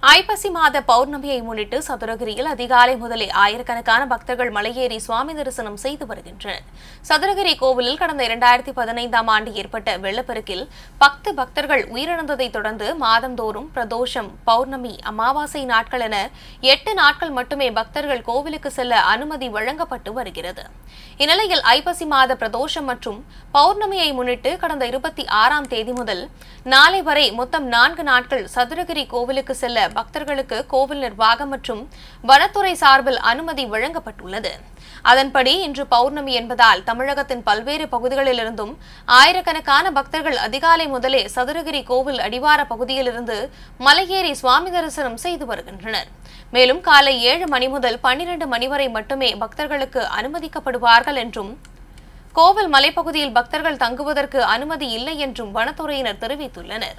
ஐப்பசி மாத பௌர்ணமியை முன்னிட்டு சதுரகிரியில் அதிகாலை முதலே ஆயிரக்கணக்கான பக்தர்கள் மலையேறி சுவாமி தரிசனம் செய்து வருகின்றனர் சதுரகிரி கோவிலில் கடந்த இரண்டாயிரத்தி பதினைந்தாம் ஆண்டு ஏற்பட்ட வெள்ளப்பெருக்கில் பத்து பக்தர்கள் உயிரிழந்ததைத் தொடர்ந்து மாதந்தோறும் பிரதோஷம் பௌர்ணமி அமாவாசை நாட்கள் என எட்டு நாட்கள் மட்டுமே பக்தர்கள் கோவிலுக்கு செல்ல அனுமதி வழங்கப்பட்டு வருகிறது இந்நிலையில் ஐப்பசி மாத பிரதோஷம் மற்றும் பௌர்ணமியை முன்னிட்டு கடந்த இருபத்தி ஆறாம் தேதி முதல் நாளை வரை மொத்தம் நான்கு நாட்கள் சதுரகிரி கோவிலுக்கு செல்ல பக்தர்களுக்கு கோவில் நிர்வாகம் மற்றும் வனத்துறை சார்பில் அனுமதி வழங்கப்பட்டுள்ளது அதன்படி இன்று பௌர்ணமி என்பதால் தமிழகத்தின் பல்வேறு பகுதிகளிலிருந்தும் ஆயிரக்கணக்கான பக்தர்கள் அதிகாலை முதலே சதுரகிரி கோவில் அடிவார பகுதியிலிருந்து மலையேறி சுவாமி தரிசனம் செய்து வருகின்றனர் மேலும் காலை ஏழு மணி முதல் பன்னிரண்டு மணி வரை மட்டுமே பக்தர்களுக்கு அனுமதிக்கப்படுவார்கள் என்றும் கோவில் மலைப்பகுதியில் பக்தர்கள் தங்குவதற்கு அனுமதி இல்லை என்றும் வனத்துறையினர் தெரிவித்துள்ளனர்